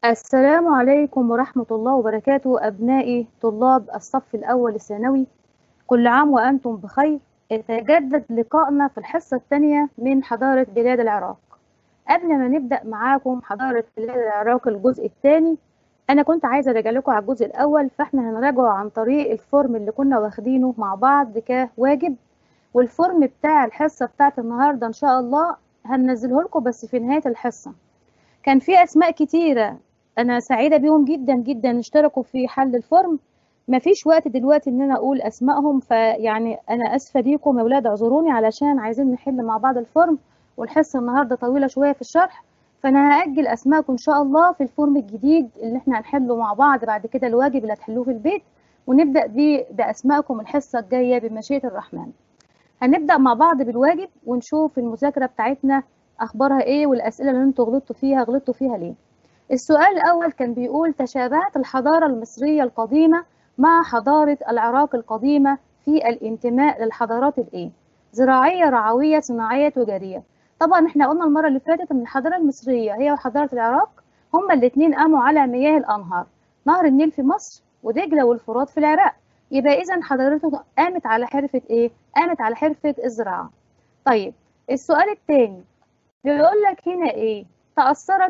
السلام عليكم ورحمة الله وبركاته أبنائي طلاب الصف الأول الثانوي كل عام وأنتم بخير يتجدد لقائنا في الحصة الثانية من حضارة بلاد العراق قبل ما نبدأ معاكم حضارة بلاد العراق الجزء الثاني أنا كنت عايزة أراجع لكم على الجزء الأول فإحنا هنراجعه عن طريق الفورم اللي كنا واخدينه مع بعض كواجب والفورم بتاع الحصة بتاعت النهاردة إن شاء الله هننزله لكم بس في نهاية الحصة كان في أسماء كتيرة انا سعيده بيهم جدا جدا اشتركوا في حل الفورم مفيش وقت دلوقتي ان انا اقول اسمائهم فيعني انا اسفه ليكم يا ولاد اعذروني علشان عايزين نحل مع بعض الفورم والحصه النهارده طويله شويه في الشرح فانا هاجل اسمائكم ان شاء الله في الفورم الجديد اللي احنا هنحله مع بعض بعد كده الواجب اللي هتحلوه في البيت ونبدا بيه باسمائكم الحصه الجايه بمشيئه الرحمن هنبدا مع بعض بالواجب ونشوف المذاكره بتاعتنا اخبارها ايه والاسئله اللي انتوا غلطتوا فيها غلطتوا فيها ليه السؤال الأول كان بيقول تشابهت الحضارة المصرية القديمة مع حضارة العراق القديمة في الانتماء للحضارات الإيه؟ زراعية رعوية صناعية تجارية طبعا احنا قلنا المرة اللي فاتت ان الحضارة المصرية هي وحضارة العراق هما الاتنين قاموا على مياه الأنهار نهر النيل في مصر ودجلة والفرات في العراق يبقى إذا حضارتهم قامت على حرفة إيه؟ قامت على حرفة الزراعة طيب السؤال الثاني بيقول لك هنا إيه؟ تأثرت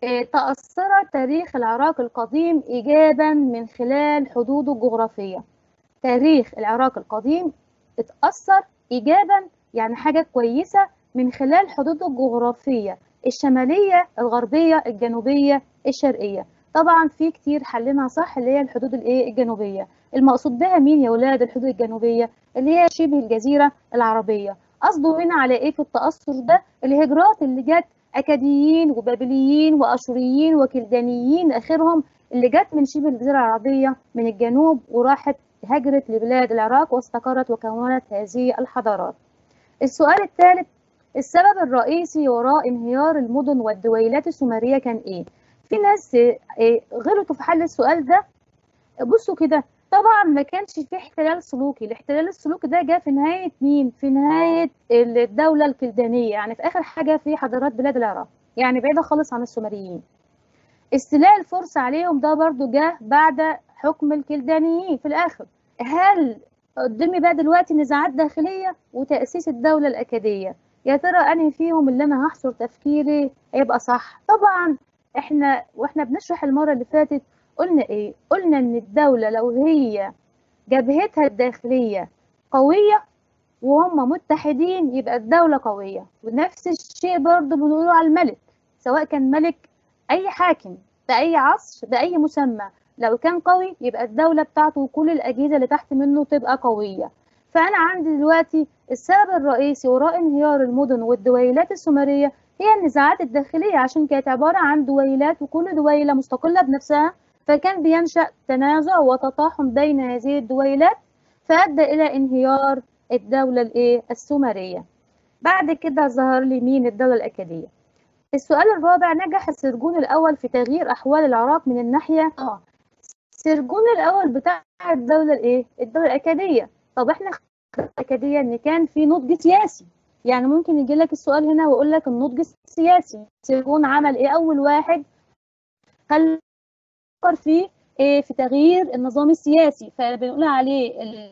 تأثر تاريخ العراق القديم إيجابا من خلال حدوده الجغرافية تاريخ العراق القديم اتأثر إيجابا يعني حاجة كويسة من خلال حدوده الجغرافية الشمالية الغربية الجنوبية الشرقية طبعا في كتير حلنا صح اللي هي الحدود الايه الجنوبية المقصود بها مين يا ولاد الحدود الجنوبية اللي هي شبه الجزيرة العربية قصده هنا على ايه في التأثر ده الهجرات اللي جت أكاديين وبابليين وأشوريين وكلدانيين آخرهم اللي جت من شبه الجزيرة العربية من الجنوب وراحت هجرت لبلاد العراق واستقرت وكونت هذه الحضارات. السؤال الثالث السبب الرئيسي وراء انهيار المدن والدويلات السومرية كان إيه؟ في ناس غلطوا في حل السؤال ده بصوا كده طبعا ما كانش في احتلال سلوكي الاحتلال السلوكي ده جاء في نهاية مين في نهاية الدولة الكلدانية يعني في آخر حاجة في حضارات بلاد العراق يعني بعيدة خالص عن السومريين استيلاء الفرس عليهم ده برضو جاء بعد حكم الكلدانيين في الآخر هل قدامي بقى دلوقتي نزاعات داخلية وتأسيس الدولة الأكادية يا ترى أنهي فيهم اللي أنا هحصر تفكيري هيبقى صح طبعا احنا واحنا بنشرح المرة اللي فاتت قلنا ايه قلنا ان الدولة لو هي جبهتها الداخلية قوية وهم متحدين يبقى الدولة قوية ونفس الشيء برضو بنقوله على الملك سواء كان ملك اي حاكم بأي عصر بأي مسمى لو كان قوي يبقى الدولة بتاعته وكل الأجهزة اللي تحت منه تبقى قوية فأنا عندي دلوقتي السبب الرئيسي وراء انهيار المدن والدويلات السومرية هي النزاعات الداخلية عشان كانت عبارة عن دويلات وكل دويلة مستقلة بنفسها فكان بينشأ تنازع وتطاحن بين هذه الدويلات فأدى إلى انهيار الدولة الإيه السومرية بعد كده ظهر لي مين الدولة الأكادية السؤال الرابع نجح سرجون الأول في تغيير أحوال العراق من الناحية آه سرجون الأول بتاع الدولة الإيه الدولة الأكادية طب إحنا الأكادية إن كان في نضج سياسي يعني ممكن يجي لك السؤال هنا ويقول لك النضج السياسي سرجون عمل إيه أول واحد خلى فكر في إيه في تغيير النظام السياسي فبنقول عليه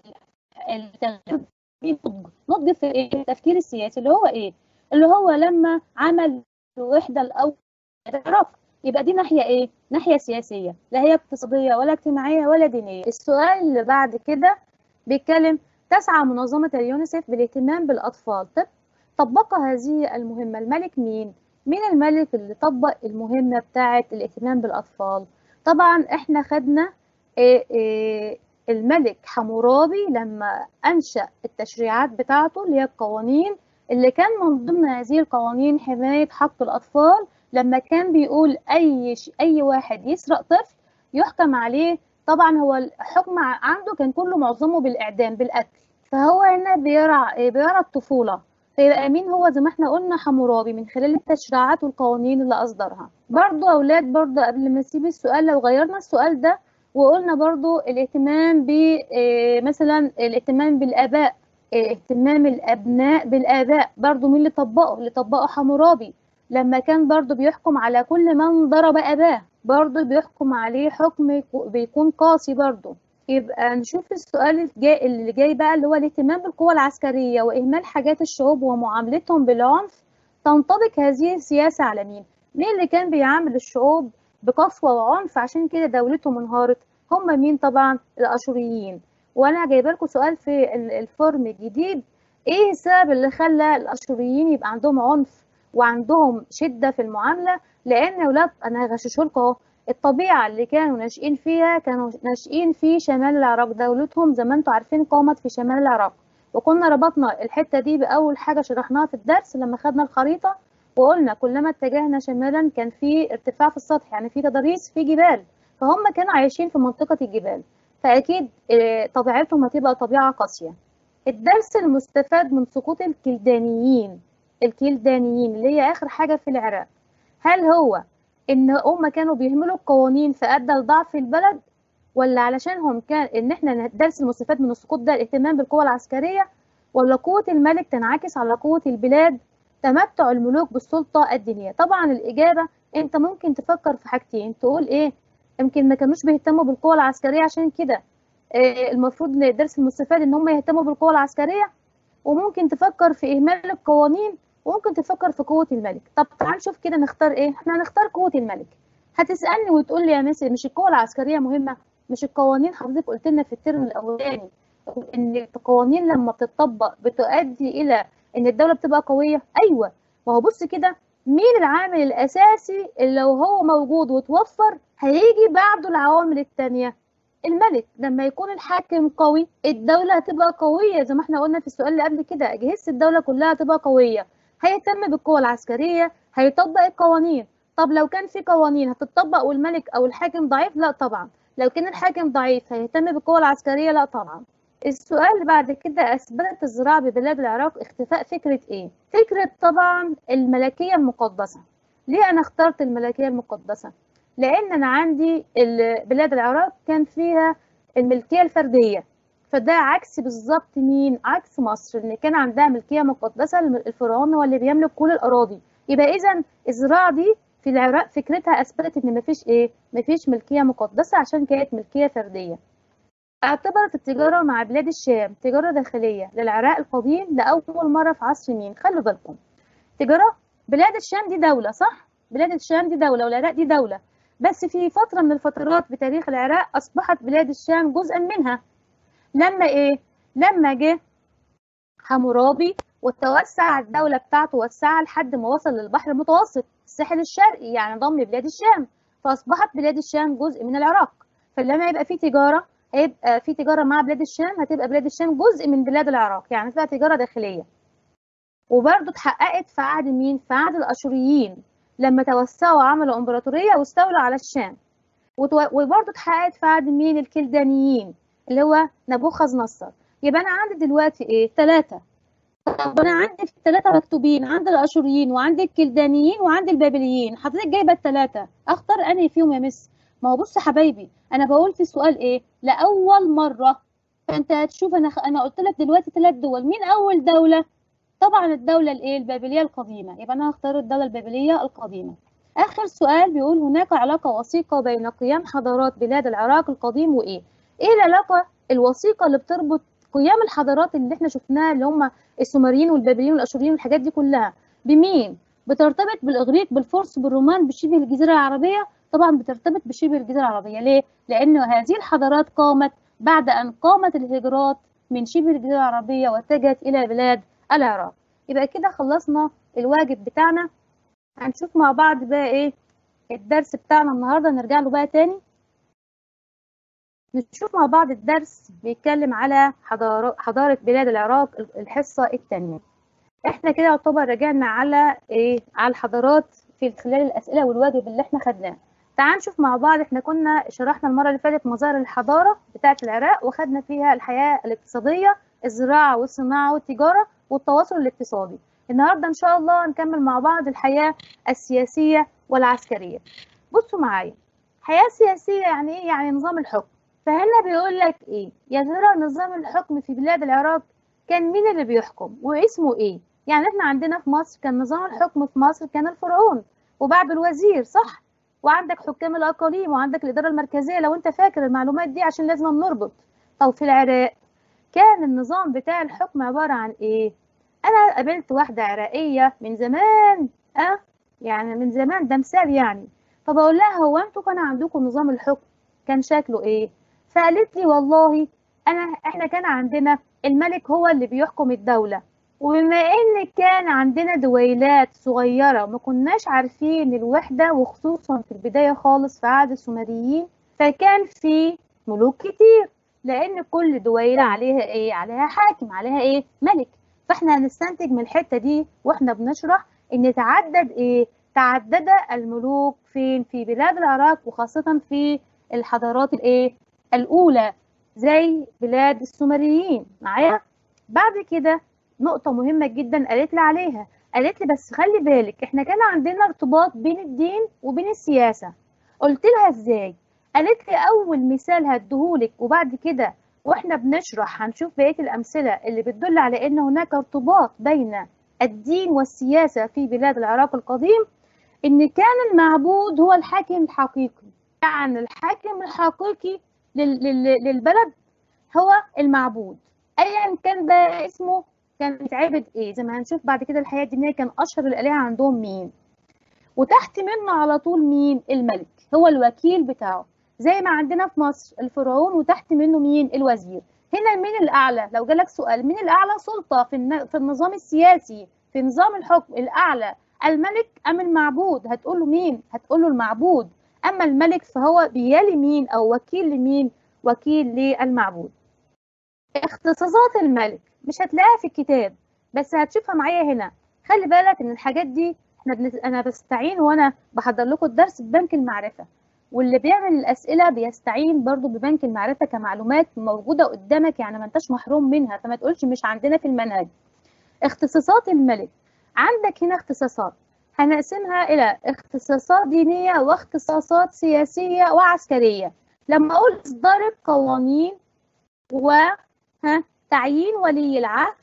التغيير في نضج نضج في إيه التفكير السياسي اللي هو ايه اللي هو لما عمل الوحده الاول العراق يبقى دي ناحيه ايه ناحيه سياسيه لا هي اقتصاديه ولا اجتماعيه ولا دينيه السؤال اللي بعد كده بيتكلم تسعى منظمه اليونيسف بالاهتمام بالاطفال طب طبق هذه المهمه الملك مين مين الملك اللي طبق المهمه بتاعه الاهتمام بالاطفال طبعا احنا خدنا إيه إيه الملك حمورابي لما انشا التشريعات بتاعته اللي هي القوانين اللي كان من ضمن هذه القوانين حمايه حق الاطفال لما كان بيقول اي اي واحد يسرق طفل يحكم عليه طبعا هو الحكم عنده كان كله معظمه بالاعدام بالقتل فهو هنا بيرى بيرى الطفوله فيبقى مين هو زي ما احنا قلنا حمورابي من خلال التشريعات والقوانين اللي اصدرها برضو اولاد برضو قبل ما نسيب السؤال لو غيرنا السؤال ده وقلنا برضو الاهتمام ب مثلا الاهتمام بالاباء اهتمام الابناء بالاباء برضو مين اللي طبقه اللي طبقه حمورابي لما كان برضو بيحكم على كل من ضرب اباه برضه بيحكم عليه حكم بيكون قاسي برضه يبقى نشوف السؤال الجاي اللي جاي بقى اللي هو الاهتمام بالقوى العسكرية وإهمال حاجات الشعوب ومعاملتهم بالعنف تنطبق هذه السياسة على مين؟ مين اللي كان بيعامل الشعوب بقسوة وعنف عشان كده دولتهم انهارت؟ هم مين طبعا؟ الأشوريين وأنا جايبه لكم سؤال في الفورم الجديد إيه السبب اللي خلى الأشوريين يبقى عندهم عنف وعندهم شدة في المعاملة؟ لأن ولاد أنا هغششه لكم أهو الطبيعة اللي كانوا ناشئين فيها كانوا ناشئين في شمال العراق دولتهم زي ما انتم عارفين قامت في شمال العراق وكنا ربطنا الحتة دي بأول حاجة شرحناها في الدرس لما خدنا الخريطة وقلنا كلما اتجهنا شمالا كان في ارتفاع في السطح يعني في تضاريس في جبال فهم كانوا عايشين في منطقة الجبال فأكيد طبيعتهم هتبقى طبيعة قاسية الدرس المستفاد من سقوط الكلدانيين الكلدانيين اللي هي آخر حاجة في العراق هل هو ان هم كانوا بيهملوا القوانين فادى لضعف البلد ولا علشانهم كان ان احنا الدرس المستفاد من السقوط ده الاهتمام بالقوى العسكريه ولا قوه الملك تنعكس على قوه البلاد تمتع الملوك بالسلطه الدينيه طبعا الاجابه انت ممكن تفكر في حاجتين تقول ايه يمكن ما كانوش بيهتموا بالقوى العسكريه عشان كده إيه المفروض الدرس المستفاد ان هم يهتموا بالقوى العسكريه وممكن تفكر في اهمال القوانين وممكن تفكر في قوة الملك طب تعال نشوف كده نختار ايه احنا هنختار قوة الملك هتسألني وتقول لي يا مس مش القوة العسكرية مهمة مش القوانين حضرتك قلت لنا في الترم الأولاني إن القوانين لما بتطبق بتؤدي إلى إن الدولة بتبقى قوية أيوة ما هو بص كده مين العامل الأساسي اللي لو هو موجود وتوفر هيجي بعده العوامل التانية الملك لما يكون الحاكم قوي الدولة هتبقى قوية زي ما احنا قلنا في السؤال اللي قبل كده أجهزة الدولة كلها هتبقى قوية هيهتم بالقوة العسكرية هيطبق القوانين طب لو كان في قوانين هتطبق والملك أو الحاكم ضعيف لا طبعا لو كان الحاكم ضعيف هيهتم بالقوة العسكرية لا طبعا السؤال اللي بعد كده أثبتت الزراعة ببلاد العراق اختفاء فكرة إيه؟ فكرة طبعا الملكية المقدسة ليه أنا اخترت الملكية المقدسة؟ لأن أنا عندي بلاد العراق كان فيها الملكية الفردية فده عكس بالظبط مين؟ عكس مصر اللي كان عندها ملكية مقدسة الفرعون هو اللي بيملك كل الأراضي يبقى إذا الزراعة دي في العراق فكرتها أثبتت إن مفيش إيه؟ مفيش ملكية مقدسة عشان كانت ملكية فردية اعتبرت التجارة مع بلاد الشام تجارة داخلية للعراق القديم لأول مرة في عصر مين؟ خلوا بالكم تجارة بلاد الشام دي دولة صح؟ بلاد الشام دي دولة والعراق دي دولة بس في فترة من الفترات بتاريخ العراق أصبحت بلاد الشام جزءا منها لما إيه؟ لما جه حمورابي وتوسع الدولة بتاعته وسعها لحد ما وصل للبحر المتوسط الساحل الشرقي يعني ضم بلاد الشام فأصبحت بلاد الشام جزء من العراق فلما يبقى في تجارة هيبقى في تجارة مع بلاد الشام هتبقى بلاد الشام جزء من بلاد العراق يعني فيها تجارة داخلية وبرضه اتحققت في عهد مين؟ في عهد الأشوريين لما توسعوا وعملوا إمبراطورية واستولوا على الشام وبرضه اتحققت في عهد مين؟ الكلدانيين اللي هو نبوخذ نصر يبقى أنا عندي دلوقتي إيه؟ ثلاثة طب أنا عندي في الثلاثة مكتوبين عند الأشوريين وعند الكلدانيين وعند البابليين حضرتك جايبة الثلاثة أختار أنهي فيهم يا مس؟ ما هو بص يا حبايبي انا بقول في السؤال ايه لاول مره فانت هتشوف انا انا قلت لك دلوقتي ثلاث دول مين اول دوله طبعا الدوله الايه البابليه القديمه يبقى انا هختار الدوله البابليه القديمه اخر سؤال بيقول هناك علاقه وثيقه بين قيام حضارات بلاد العراق القديم وايه ايه العلاقه الوثيقه اللي بتربط قيام الحضارات اللي احنا شفناها اللي هم السومريين والبابليين والاشوريين والحاجات دي كلها بمين بترتبط بالاغريق بالفرس بالرومان بشبه الجزيره العربيه طبعا بترتبط بشبه الجزيرة العربية ليه؟ لأن هذه الحضارات قامت بعد أن قامت الهجرات من شبه الجزيرة العربية واتجهت إلى بلاد العراق يبقى كده خلصنا الواجب بتاعنا هنشوف مع بعض بقى إيه الدرس بتاعنا النهاردة نرجع له بقى تاني نشوف مع بعض الدرس بيتكلم على حضارة, حضارة بلاد العراق الحصة الثانية احنا كده يعتبر رجعنا على ايه على الحضارات في خلال الأسئلة والواجب اللي احنا خدناه تعال نشوف مع بعض احنا كنا شرحنا المرة اللي فاتت مظاهر الحضارة بتاعة العراق وخدنا فيها الحياة الاقتصادية الزراعة والصناعة والتجارة والتواصل الاقتصادي النهاردة ان شاء الله هنكمل مع بعض الحياة السياسية والعسكرية بصوا معايا حياة سياسية يعني ايه يعني نظام الحكم فهنا بيقول لك ايه يا ترى نظام الحكم في بلاد العراق كان مين اللي بيحكم واسمه ايه يعني احنا عندنا في مصر كان نظام الحكم في مصر كان الفرعون وبعد الوزير صح وعندك حكام الاقاليم وعندك الاداره المركزيه لو انت فاكر المعلومات دي عشان لازم نربط طب في العراق كان النظام بتاع الحكم عباره عن ايه انا قابلت واحده عراقيه من زمان اه يعني من زمان ده مثال يعني فبقول لها هو انتوا كان عندكم نظام الحكم كان شكله ايه فقالت لي والله انا احنا كان عندنا الملك هو اللي بيحكم الدوله وبما ان كان عندنا دويلات صغيره وما كناش عارفين الوحده وخصوصا في البدايه خالص في عهد السومريين فكان في ملوك كتير لان كل دويله عليها ايه عليها حاكم عليها ايه ملك فاحنا هنستنتج من الحته دي واحنا بنشرح ان تعدد ايه تعدد الملوك فين في بلاد العراق وخاصه في الحضارات الايه الاولى زي بلاد السومريين معايا بعد كده نقطة مهمة جدا قالت لي عليها قالت لي بس خلي بالك احنا كان عندنا ارتباط بين الدين وبين السياسة قلت لها ازاي قالت لي اول مثال هديهولك وبعد كده واحنا بنشرح هنشوف بقية الامثلة اللي بتدل على ان هناك ارتباط بين الدين والسياسة في بلاد العراق القديم ان كان المعبود هو الحاكم الحقيقي يعني الحاكم الحقيقي للبلد هو المعبود ايا كان بقى اسمه كان بيتعبد ايه زي ما هنشوف بعد كده الحياه الدينيه كان اشهر الالهه عندهم مين وتحت منه على طول مين الملك هو الوكيل بتاعه زي ما عندنا في مصر الفرعون وتحت منه مين الوزير هنا مين الاعلى لو جالك سؤال مين الاعلى سلطه في في النظام السياسي في نظام الحكم الاعلى الملك ام المعبود هتقول له مين هتقول له المعبود اما الملك فهو بيلي مين او وكيل لمين وكيل للمعبود اختصاصات الملك مش هتلاقيها في الكتاب بس هتشوفها معايا هنا خلي بالك ان الحاجات دي احنا بنت... انا بستعين وانا بحضر لكم الدرس ببنك المعرفه واللي بيعمل الاسئله بيستعين برضو ببنك المعرفه كمعلومات موجوده قدامك يعني ما انتش محروم منها فما تقولش مش عندنا في المنهج اختصاصات الملك عندك هنا اختصاصات هنقسمها الى اختصاصات دينيه واختصاصات سياسيه وعسكريه لما اقول اصدار القوانين و ها تعيين ولي العهد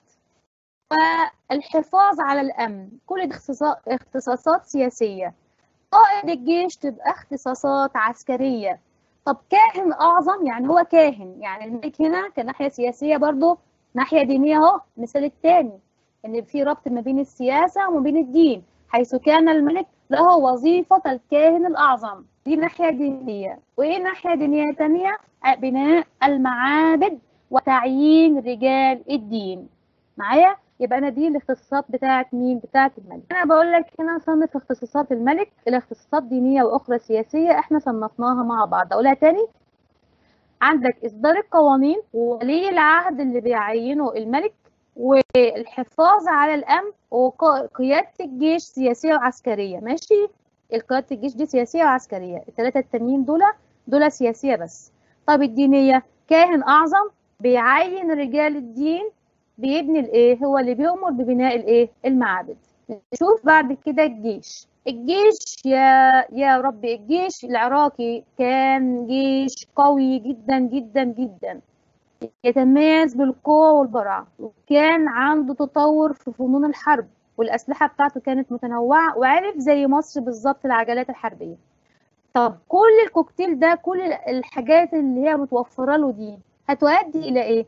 والحفاظ على الأمن كل دي اختصاصات سياسية قائد الجيش تبقى اختصاصات عسكرية طب كاهن أعظم يعني هو كاهن يعني الملك هنا كناحية سياسية برضه ناحية دينية أهو المثال الثاني إن في ربط ما بين السياسة وما بين الدين حيث كان الملك له وظيفة الكاهن الأعظم دي ناحية دينية وإيه ناحية دينية تانية بناء المعابد وتعيين رجال الدين معايا يبقى انا دي الاختصاصات بتاعت مين بتاعت الملك انا بقول لك هنا صنف اختصاصات الملك الى اختصاصات دينيه واخرى سياسيه احنا صنفناها مع بعض اقولها تاني عندك اصدار القوانين وولي العهد اللي بيعينه الملك والحفاظ على الامن وقياده الجيش سياسيه وعسكريه ماشي قياده الجيش دي سياسيه وعسكريه الثلاثه التانيين دول دول سياسيه بس طب الدينيه كاهن اعظم بيعين رجال الدين بيبني الايه هو اللي بيؤمر ببناء الايه المعابد نشوف بعد كده الجيش الجيش يا يا رب الجيش العراقي كان جيش قوي جدا جدا جدا يتميز بالقوة والبراعة وكان عنده تطور في فنون الحرب والأسلحة بتاعته كانت متنوعة وعرف زي مصر بالظبط العجلات الحربية طب كل الكوكتيل ده كل الحاجات اللي هي متوفرة له دي هتؤدي إلى إيه؟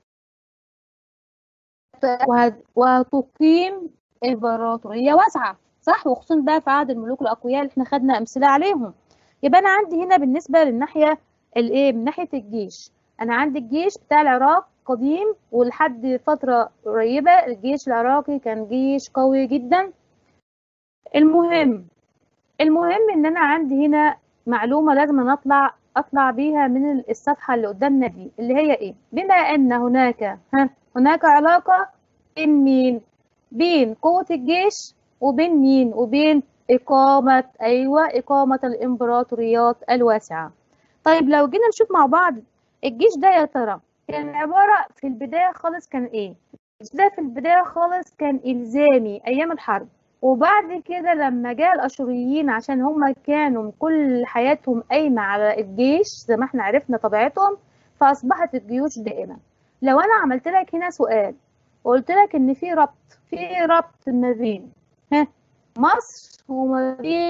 وهتقيم إمبراطورية واسعة صح وخصوصا بقى في عهد الملوك الأقوياء اللي احنا خدنا أمثلة عليهم يبقى أنا عندي هنا بالنسبة للناحية الإيه؟ من ناحية الجيش أنا عندي الجيش بتاع العراق قديم ولحد فترة قريبة الجيش العراقي كان جيش قوي جدا المهم المهم إن أنا عندي هنا معلومة لازم نطلع اطلع بيها من الصفحه اللي قدامنا دي اللي هي ايه بما ان هناك ها هناك علاقه بين مين بين قوه الجيش وبين مين وبين اقامه ايوه اقامه الامبراطوريات الواسعه طيب لو جينا نشوف مع بعض الجيش ده يا ترى كان عباره في البدايه خالص كان ايه الجيش ده في البدايه خالص كان الزامي ايام الحرب وبعد كده لما جاء الاشوريين عشان هم كانوا كل حياتهم قايمه على الجيش زي ما احنا عرفنا طبيعتهم فاصبحت الجيوش دائمه لو انا عملت لك هنا سؤال وقلت لك ان في ربط في ربط ما بين ها مصر وما بين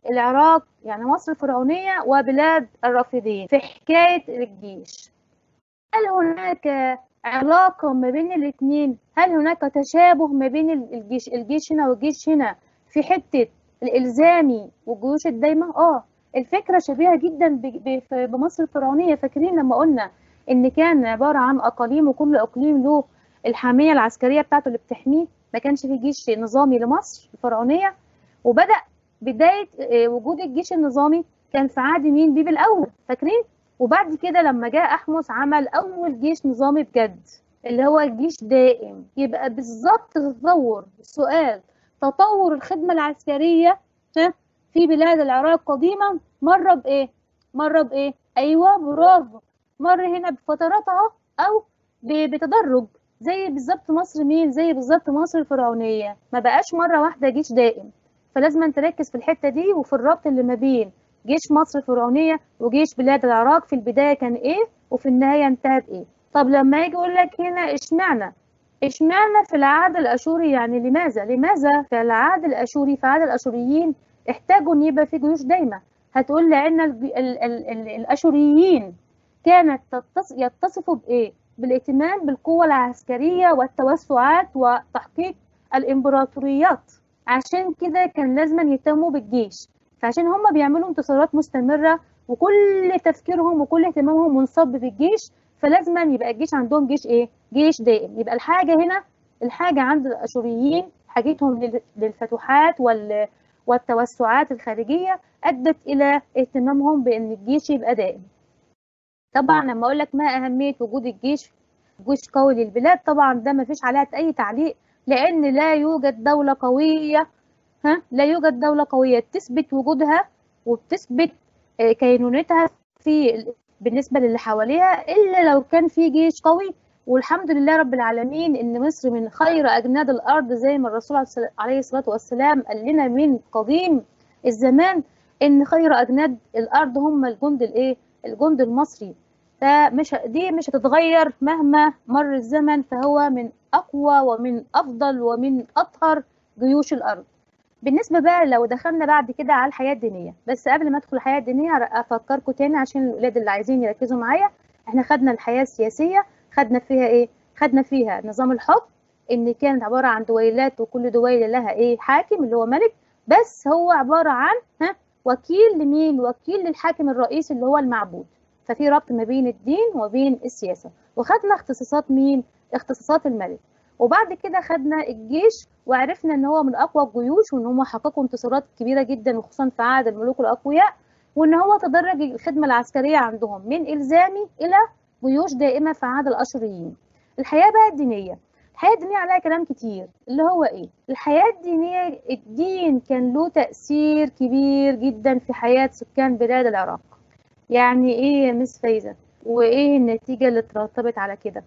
العراق يعني مصر الفرعونية وبلاد الرافدين في حكاية الجيش هل هناك علاقة ما بين الاثنين هل هناك تشابه ما بين الجيش الجيش هنا والجيش هنا في حتة الإلزامي والجيوش الدايمة اه الفكرة شبيهة جدا بمصر الفرعونية فاكرين لما قلنا إن كان عبارة عن أقاليم وكل إقليم له الحامية العسكرية بتاعته اللي بتحميه ما كانش في جيش نظامي لمصر الفرعونية وبدأ بداية وجود الجيش النظامي كان في عهد مين بيبي الأول فاكرين وبعد كده لما جاء أحمس عمل أول جيش نظامي بجد اللي هو جيش دائم يبقى بالظبط تطور السؤال تطور الخدمة العسكرية في بلاد العراق قديما مر بإيه؟ مر بإيه؟ أيوه برافو مر هنا بفترات أهو أو بتدرج زي بالظبط مصر مين؟ زي بالظبط مصر الفرعونية ما بقاش مرة واحدة جيش دائم فلازم تركز في الحتة دي وفي الربط اللي ما بين جيش مصر الفرعونية وجيش بلاد العراق في البداية كان إيه وفي النهاية انتهى بإيه طب لما يجي يقول لك هنا اشمعنى اشمعنى في العهد الأشوري يعني لماذا لماذا في العهد الأشوري في عهد الأشوريين احتاجوا ان يبقى في جيوش دايمة هتقول لأن ال ال ال ال الأشوريين كانت يتصفوا بإيه بالاهتمام بالقوة العسكرية والتوسعات وتحقيق الإمبراطوريات عشان كده كان لازم يهتموا بالجيش فعشان هم بيعملوا انتصارات مستمرة وكل تفكيرهم وكل اهتمامهم منصب بالجيش فلازم يبقى الجيش عندهم جيش ايه؟ جيش دائم يبقى الحاجة هنا الحاجة عند الأشوريين حاجتهم للفتوحات وال والتوسعات الخارجية أدت إلى اهتمامهم بأن الجيش يبقى دائم طبعا لما أقول لك ما أهمية وجود الجيش جيش قوي للبلاد طبعا ده ما فيش عليها أي تعليق لأن لا يوجد دولة قوية ها لا يوجد دولة قوية تثبت وجودها وبتثبت كينونتها في بالنسبة للي حواليها إلا لو كان في جيش قوي والحمد لله رب العالمين إن مصر من خير أجناد الأرض زي ما الرسول عليه الصلاة والسلام قال لنا من قديم الزمان إن خير أجناد الأرض هم الجند الإيه؟ الجند المصري فمش دي مش هتتغير مهما مر الزمن فهو من أقوى ومن أفضل ومن أطهر جيوش الأرض بالنسبة بقى لو دخلنا بعد كده على الحياة الدينية بس قبل ما ادخل الحياة الدينية أفكركم تاني عشان الأولاد اللي عايزين يركزوا معايا احنا خدنا الحياة السياسية خدنا فيها ايه خدنا فيها نظام الحكم ان كانت عبارة عن دويلات وكل دويلة لها ايه حاكم اللي هو ملك بس هو عبارة عن ها وكيل لمين وكيل للحاكم الرئيسي اللي هو المعبود ففي ربط ما بين الدين وبين السياسة وخدنا اختصاصات مين اختصاصات الملك وبعد كده خدنا الجيش وعرفنا ان هو من اقوى الجيوش وان هم حققوا انتصارات كبيره جدا وخصوصا في عهد الملوك الاقوياء وان هو تدرج الخدمه العسكريه عندهم من الزامي الى جيوش دائمه في عهد الاشوريين الحياه بقى الدينيه الحياه الدينيه عليها كلام كتير اللي هو ايه الحياه الدينيه الدين كان له تاثير كبير جدا في حياه سكان بلاد العراق يعني ايه يا مس فايزه وايه النتيجه اللي ترتبط على كده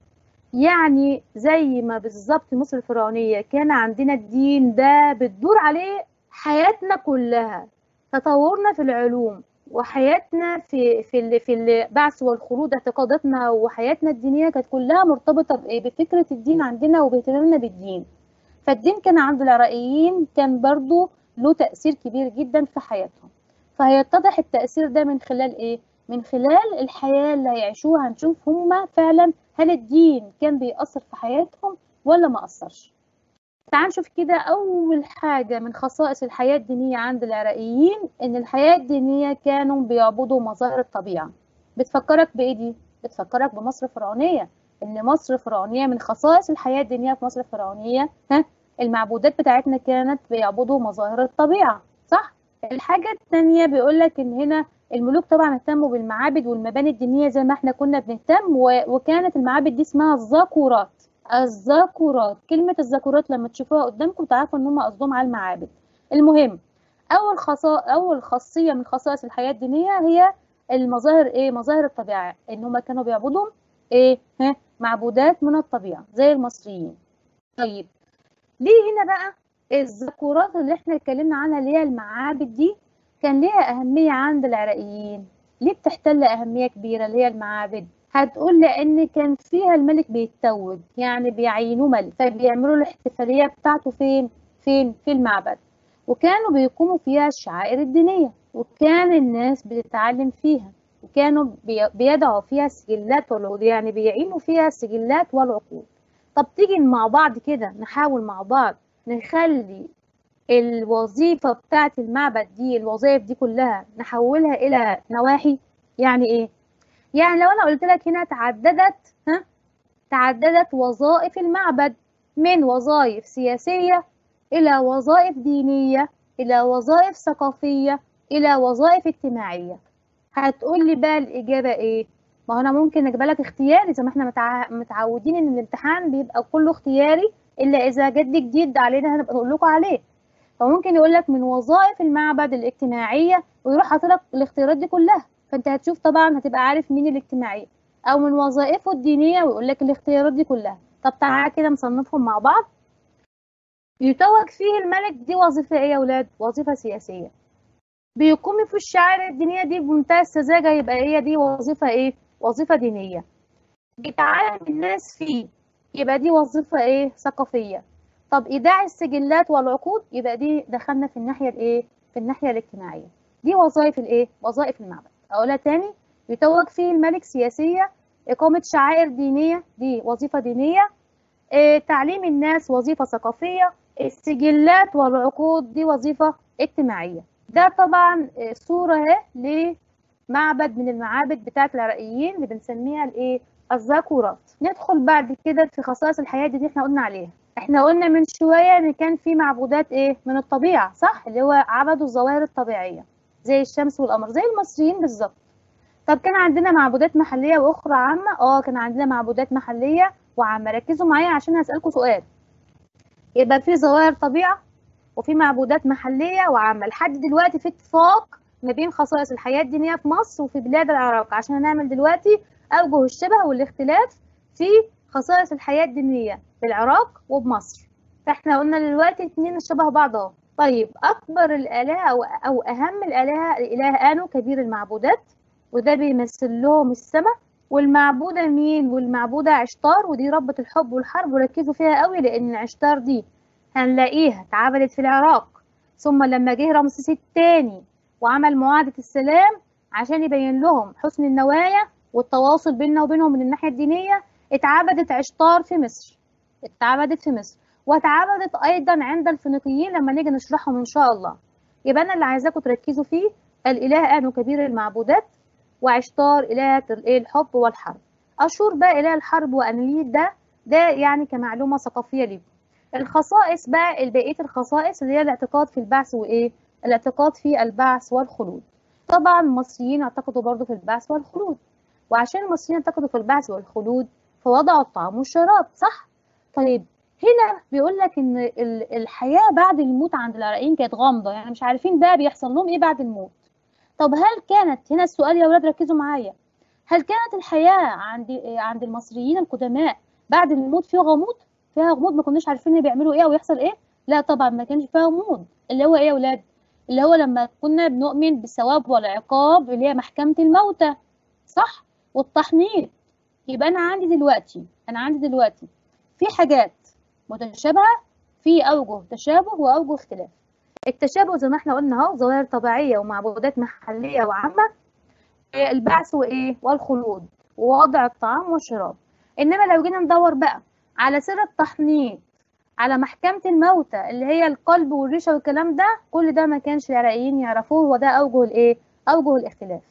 يعني زي ما بالظبط مصر الفرعونية كان عندنا الدين ده بتدور عليه حياتنا كلها تطورنا في العلوم وحياتنا في في ال في البعث والخلود اعتقاداتنا وحياتنا الدينيه كانت كلها مرتبطه بايه بفكره الدين عندنا وباهتمامنا بالدين فالدين كان عند العراقيين كان برضو له تاثير كبير جدا في حياتهم فهيتضح التاثير ده من خلال ايه من خلال الحياه اللي هيعيشوها هنشوف هم فعلا هل الدين كان بيأثر في حياتهم ولا ما أثرش تعال نشوف كده أول حاجة من خصائص الحياة الدينية عند العراقيين إن الحياة الدينية كانوا بيعبدوا مظاهر الطبيعة بتفكرك بإيه دي؟ بتفكرك بمصر الفرعونية إن مصر الفرعونية من خصائص الحياة الدينية في مصر الفرعونية ها المعبودات بتاعتنا كانت بيعبدوا مظاهر الطبيعة صح؟ الحاجة الثانية بيقول لك إن هنا الملوك طبعا اهتموا بالمعابد والمباني الدينية زي ما احنا كنا بنهتم وكانت المعابد دي اسمها الزاكورات الزاكورات كلمة الزاكورات لما تشوفوها قدامكم تعرفوا ان هم قصدهم على المعابد المهم اول خصا اول خاصية من خصائص الحياة الدينية هي المظاهر ايه مظاهر الطبيعة ان هم كانوا بيعبدوا ايه ها معبودات من الطبيعة زي المصريين طيب ليه هنا بقى الزاكورات اللي احنا اتكلمنا عنها اللي هي المعابد دي كان ليها أهمية عند العراقيين ليه بتحتل أهمية كبيرة اللي هي المعابد هتقول لأن كان فيها الملك بيتوج يعني بيعينوه ملك فبيعملوا الاحتفالية بتاعته فين؟ فين؟ في المعبد وكانوا بيقوموا فيها الشعائر الدينية وكان الناس بتتعلم فيها وكانوا بيدعوا فيها السجلات والعقود يعني بيعينوا فيها السجلات والعقود طب تيجي مع بعض كده نحاول مع بعض نخلي الوظيفة بتاعة المعبد دي الوظائف دي كلها نحولها إلى نواحي يعني إيه؟ يعني لو أنا قلت لك هنا تعددت ها تعددت وظائف المعبد من وظائف سياسية إلى وظائف دينية إلى وظائف ثقافية إلى وظائف اجتماعية هتقول لي بقى الإجابة إيه؟ ما هو أنا ممكن أجيب لك اختياري زي ما إحنا متع... متعودين إن الامتحان بيبقى كله اختياري إلا إذا جد جديد علينا هنبقى نقول لكم عليه فممكن يقول لك من وظائف المعبد الاجتماعية ويروح حاطط لك الاختيارات دي كلها فأنت هتشوف طبعا هتبقى عارف مين الاجتماعية أو من وظائفه الدينية ويقول لك الاختيارات دي كلها طب تعالى كده نصنفهم مع بعض يتوج فيه الملك دي وظيفة إيه يا أولاد؟ وظيفة سياسية بيقوم في الشعائر الدينية دي بمنتهى السذاجة يبقى هي دي وظيفة إيه؟ وظيفة دينية بيتعلم الناس فيه يبقى دي وظيفة إيه؟ ثقافية طب إيداع السجلات والعقود يبقى دي دخلنا في الناحية الإيه؟ في الناحية الاجتماعية دي وظائف الإيه؟ وظائف المعبد أقولها تاني يتوج فيه الملك سياسية إقامة شعائر دينية دي وظيفة دينية إيه تعليم الناس وظيفة ثقافية السجلات والعقود دي وظيفة اجتماعية ده طبعا صورة اهي لمعبد من المعابد بتاعة العراقيين اللي بنسميها الايه الذاكورات ندخل بعد كده في خصائص الحياة دي, دي احنا قلنا عليها احنا قلنا من شوية ان كان في معبودات ايه من الطبيعة صح اللي هو عبدوا الظواهر الطبيعية زي الشمس والقمر زي المصريين بالظبط طب كان عندنا معبودات محلية واخرى عامة اه كان عندنا معبودات محلية وعامة ركزوا معايا عشان هسألكم سؤال يبقى في ظواهر طبيعة وفي معبودات محلية وعامة لحد دلوقتي في اتفاق ما بين خصائص الحياة الدينية في مصر وفي بلاد العراق عشان هنعمل دلوقتي أوجه الشبه والاختلاف في خصائص الحياة الدينية في العراق وبمصر فاحنا قلنا دلوقتي اتنين شبه بعض اهو طيب أكبر الآلهة أو, أو أهم الآلهة الإله آنو كبير المعبودات وده بيمثل لهم السماء والمعبودة مين والمعبودة عشتار ودي ربة الحب والحرب وركزوا فيها قوي لأن عشتار دي هنلاقيها اتعبدت في العراق ثم لما جه رمسيس الثاني وعمل معاهدة السلام عشان يبين لهم حسن النوايا والتواصل بيننا وبينهم من الناحية الدينية اتعبدت عشتار في مصر اتعبدت في مصر واتعبدت أيضا عند الفينيقيين لما نيجي نشرحهم إن شاء الله يبقى أنا اللي عايزاكم تركزوا فيه الإله آنو كبير المعبودات وعشتار إلهة الحب والحرب أشور بقى إله الحرب وأنليل ده ده يعني كمعلومة ثقافية ليكم الخصائص بقى بقية الخصائص اللي هي الاعتقاد في البعث وإيه الاعتقاد في البعث والخلود طبعا المصريين اعتقدوا برضو في البعث والخلود وعشان المصريين اعتقدوا في البعث والخلود فوضعوا الطعام والشراب صح طيب هنا بيقول لك ان الحياه بعد الموت عند العراقيين كانت غامضه يعني مش عارفين بقى بيحصل لهم ايه بعد الموت طب هل كانت هنا السؤال يا ولاد ركزوا معايا هل كانت الحياه عند عند المصريين القدماء بعد الموت فيها غموض فيها غموض ما كناش عارفين بيعملوا ايه ويحصل ايه لا طبعا ما كانش فيها غموض اللي هو ايه يا ولاد اللي هو لما كنا بنؤمن بالثواب والعقاب اللي هي محكمه الموتى صح والتحنيط يبقى انا عندي دلوقتي انا عندي دلوقتي في حاجات متشابهه في اوجه تشابه واوجه اختلاف التشابه زي ما احنا قلنا اهو ظواهر طبيعيه ومعبودات محليه وعامه البعث وايه والخلود ووضع الطعام والشراب انما لو جينا ندور بقى على سر التحنيط على محكمة الموتى اللي هي القلب والريشة والكلام ده كل ده ما كانش العراقيين يعرفوه وده أوجه الإيه؟ أوجه الاختلاف.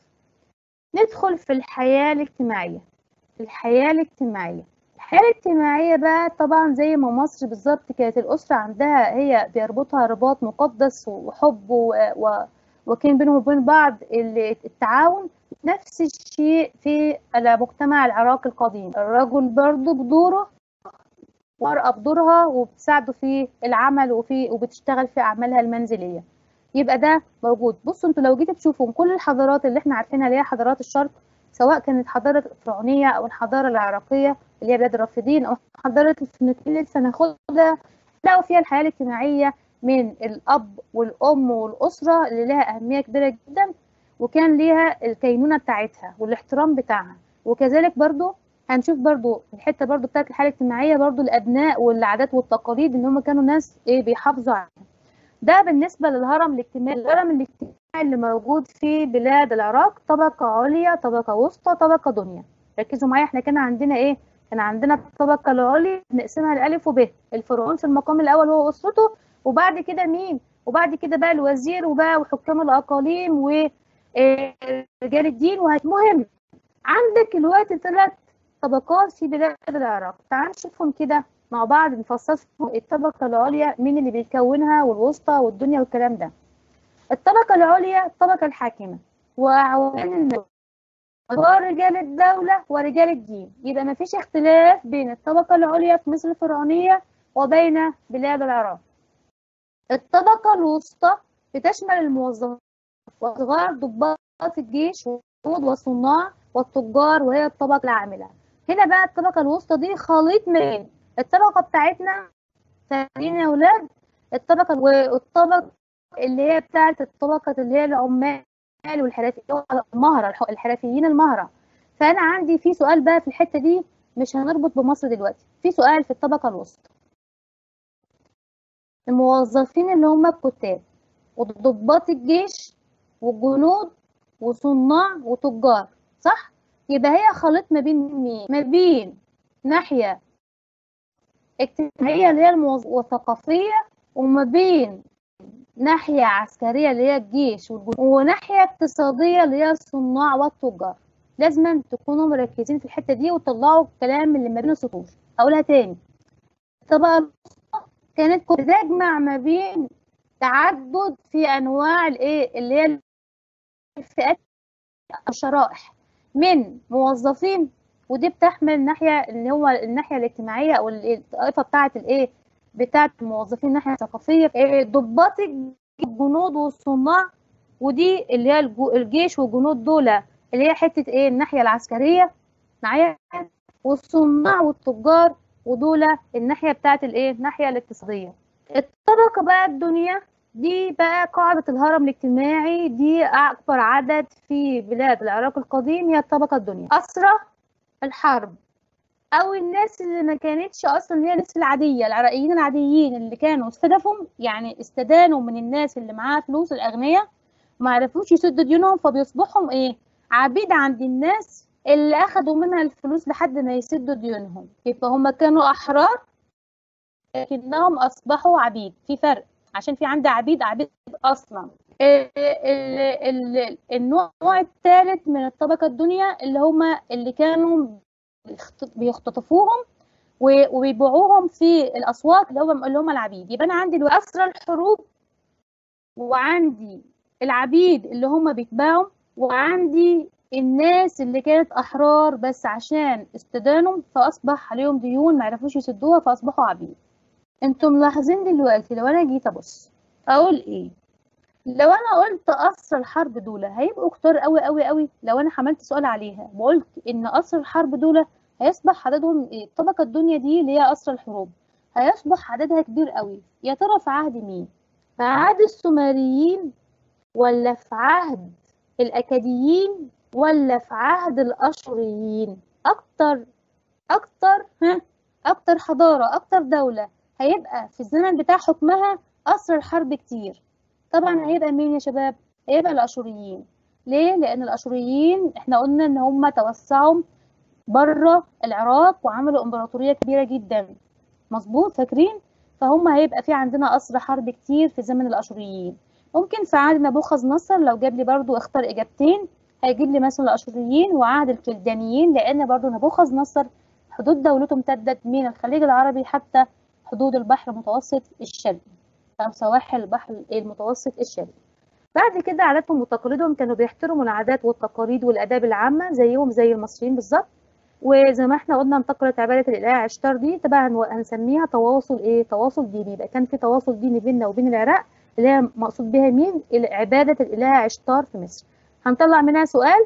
ندخل في الحياة الاجتماعية. الحياة الاجتماعية. الحياة الاجتماعية بقى طبعا زي ما مصر بالظبط كانت الأسرة عندها هي بيربطها رباط مقدس وحب و... و... وكان بينهم وبين بعض التعاون نفس الشيء في المجتمع العراقي القديم الرجل برضه بدوره المرأة بدورها وبتساعده في العمل وفي وبتشتغل في أعمالها المنزلية يبقى ده موجود بصوا انتوا لو جيتوا تشوفوا كل الحضارات اللي احنا عارفينها اللي هي حضارات الشرق سواء كانت حضارة الفرعونية أو الحضارة العراقية اللي هي بلاد الرافدين أو حضارة الفينيقيين اللي لسه هناخدها تلاقوا فيها الحياة الاجتماعية من الأب والأم والأسرة اللي لها أهمية كبيرة جدا وكان ليها الكينونة بتاعتها والاحترام بتاعها وكذلك برضو هنشوف برضو الحته برضو بتاعت الحاله الاجتماعيه برضو الابناء والعادات والتقاليد ان هم كانوا ناس ايه بيحافظوا عليها ده بالنسبه للهرم الاجتماعي الهرم الاجتماعي اللي موجود في بلاد العراق طبقة عليا طبقة وسطى طبقة دنيا ركزوا معايا احنا كان عندنا ايه كان عندنا الطبقة العليا بنقسمها لألف وب الفرعون في المقام الأول هو أسرته وبعد كده مين وبعد كده بقى الوزير وبقى وحكام الأقاليم ورجال الدين ومهم عندك الوقت ثلاث طبقات في بلاد العراق تعال نشوفهم كده مع بعض نفصصهم الطبقة العليا مين اللي بيكونها والوسطى والدنيا والكلام ده الطبقة العليا الطبقة الحاكمة وأعوان الناس ورجال الدولة ورجال الدين يبقى ما فيش اختلاف بين الطبقة العليا في مصر الفرعونية وبين بلاد العراق الطبقة الوسطى بتشمل الموظفين وصغار ضباط الجيش والجنود والصناع والتجار وهي الطبقة العاملة هنا بقى الطبقة الوسطى دي خليط من الطبقة بتاعتنا فاهمين يا ولاد الطبقة والطبقة اللي هي بتاعت الطبقة اللي هي العمال والحرفيين المهرة الحرفيين المهرة فأنا عندي في سؤال بقى في الحتة دي مش هنربط بمصر دلوقتي في سؤال في الطبقة الوسطى الموظفين اللي هم الكتاب وضباط الجيش والجنود وصناع وتجار صح يبقى هي خليط ما بين مين ما بين ناحية اجتماعية اللي هي الموظ... وثقافية وما بين ناحية عسكرية اللي هي الجيش والجنود وناحية اقتصادية اللي هي الصناع والتجار لازم تكونوا مركزين في الحتة دي وتطلعوا الكلام اللي ما بين السطور هقولها تاني الطبقة كانت بتجمع ما بين تعدد في انواع الايه اللي هي الفئات الشرائح من موظفين ودي بتحمل الناحيه اللي هو الناحيه الاجتماعيه او الطائفه بتاعه الايه بتاعه الموظفين الناحيه الثقافيه ضباط الجنود والصناع ودي اللي هي الجيش والجنود دول اللي هي حته ايه الناحيه العسكريه معايا والصناع والتجار ودول الناحيه بتاعه الايه الناحيه الاقتصاديه الطبقه بقى الدنيا دي بقى قاعدة الهرم الاجتماعي دي أكبر عدد في بلاد العراق القديم هي الطبقة الدنيا أسرى الحرب أو الناس اللي ما كانتش أصلا هي الناس العادية العراقيين العاديين اللي كانوا استدفوا يعني استدانوا من الناس اللي معاها فلوس الأغنياء ما عرفوش يسدوا ديونهم فبيصبحوا إيه عبيد عند الناس اللي أخدوا منها الفلوس لحد ما يسدوا ديونهم يبقى هم كانوا أحرار لكنهم أصبحوا عبيد في فرق عشان في عندي عبيد عبيد اصلا ال ال ال النوع الثالث من الطبقه الدنيا اللي هم اللي كانوا بيختطفوهم وبيبيعوهم في الاسواق اللي هم اللي هم العبيد يبقى انا عندي اسرى الحروب وعندي العبيد اللي هم بيتباعوا وعندي الناس اللي كانت احرار بس عشان استدانوا فاصبح عليهم ديون ما عرفوش يسدوها فاصبحوا عبيد انتم ملاحظين دلوقتي لو انا جيت ابص اقول ايه لو انا قلت اسر الحرب دول هيبقوا كتار قوي قوي قوي لو انا حملت سؤال عليها وقلت ان اسر الحرب دول هيصبح عددهم ايه الطبقه الدنيا دي اللي هي اسر الحروب هيصبح عددها كبير قوي يا ترى في عهد مين في عهد السومريين ولا في عهد الاكاديين ولا في عهد الاشوريين اكتر اكتر ها اكتر حضاره اكتر دوله هيبقى في الزمن بتاع حكمها أسر الحرب كتير طبعا هيبقى مين يا شباب؟ هيبقى الأشوريين ليه؟ لأن الأشوريين احنا قلنا إن هم توسعوا بره العراق وعملوا إمبراطورية كبيرة جدا مظبوط فاكرين؟ فهم هيبقى في عندنا أسر حرب كتير في زمن الأشوريين ممكن في عهد نبوخذ نصر لو جاب لي برضو اختار إجابتين هيجيب لي مثلا الأشوريين وعهد الكلدانيين لأن برضو نبوخذ نصر حدود دولته امتدت من الخليج العربي حتى حدود البحر المتوسط الشرقي أو سواحل البحر المتوسط الشرقي بعد كده عاداتهم وتقاليدهم كانوا بيحترموا العادات والتقاليد والآداب العامة زيهم زي المصريين بالظبط وزي ما احنا قلنا انتقلت عبادة الإله عشتار دي طبعا هنسميها تواصل ايه تواصل ديني يبقى كان في تواصل ديني بيننا وبين العراق اللي هي مقصود بها مين عبادة الإله عشتار في مصر هنطلع منها سؤال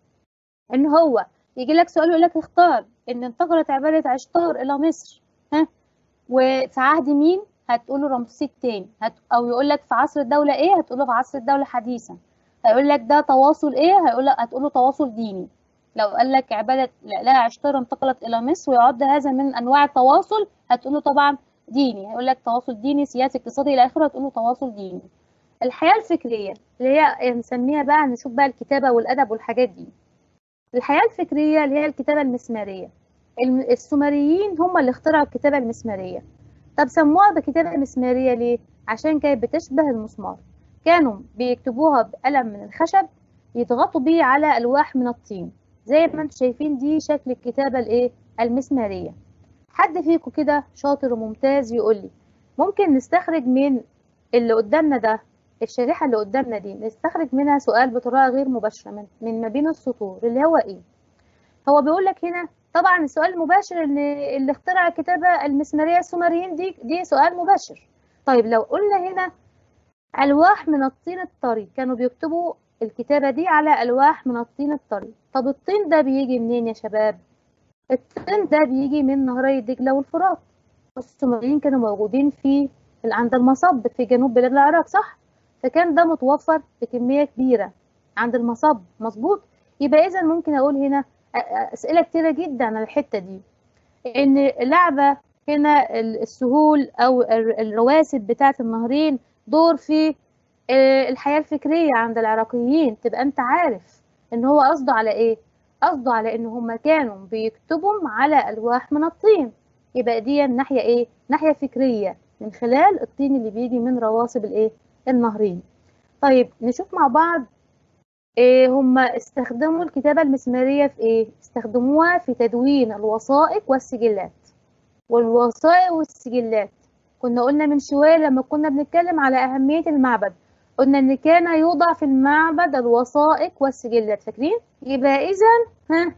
ان هو يجي لك سؤال يقول لك اختار ان انتقلت عبادة عشتار إلى مصر ها وفي عهد مين هتقوله رمسيس الثاني هت... او يقول لك في عصر الدوله ايه هتقوله في عصر الدوله حديثا هيقول لك ده تواصل ايه هيقول لك هتقوله تواصل ديني لو قال لك عباده لا عشتار انتقلت الى مصر ويعد هذا من انواع التواصل هتقوله طبعا ديني هيقول لك تواصل ديني سياسي اقتصادي الى اخره هتقوله تواصل ديني الحياة الفكرية اللي هي نسميها بقى نشوف بقى الكتابة والأدب والحاجات دي الحياة الفكرية اللي هي الكتابة المسمارية السومريين هم اللي اخترعوا الكتابة المسمارية طب سموها بكتابة مسمارية ليه؟ عشان كانت بتشبه المسمار كانوا بيكتبوها بقلم من الخشب يضغطوا بيه على ألواح من الطين زي ما انتم شايفين دي شكل الكتابة الايه المسمارية حد فيكم كده شاطر وممتاز يقول لي ممكن نستخرج من اللي قدامنا ده الشريحة اللي قدامنا دي نستخرج منها سؤال بطريقة غير مباشرة من, من ما بين السطور اللي هو ايه هو بيقول لك هنا طبعا السؤال المباشر اللي, اللي اخترع الكتابة المسمارية السومريين دي دي سؤال مباشر طيب لو قلنا هنا ألواح من الطين الطري كانوا بيكتبوا الكتابة دي على ألواح من الطين الطري طب الطين ده بيجي منين يا شباب الطين ده بيجي من نهري دجلة والفرات السومريين كانوا موجودين في عند المصب في جنوب بلاد العراق صح فكان ده متوفر بكمية كبيرة عند المصب مظبوط يبقى إذا ممكن أقول هنا أسئلة كتيرة جدا على الحتة دي إن لعبة هنا السهول أو الرواسب بتاعة النهرين دور في الحياة الفكرية عند العراقيين تبقى أنت عارف إن هو قصده على إيه قصده على إن هما كانوا بيكتبوا على ألواح من الطين يبقى دي ناحية إيه ناحية فكرية من خلال الطين اللي بيجي من رواسب الإيه النهرين طيب نشوف مع بعض إيه هم استخدموا الكتابة المسمارية في إيه؟ استخدموها في تدوين الوثائق والسجلات والوثائق والسجلات كنا قلنا من شوية لما كنا بنتكلم على أهمية المعبد قلنا إن كان يوضع في المعبد الوثائق والسجلات فاكرين؟ يبقى إذا ها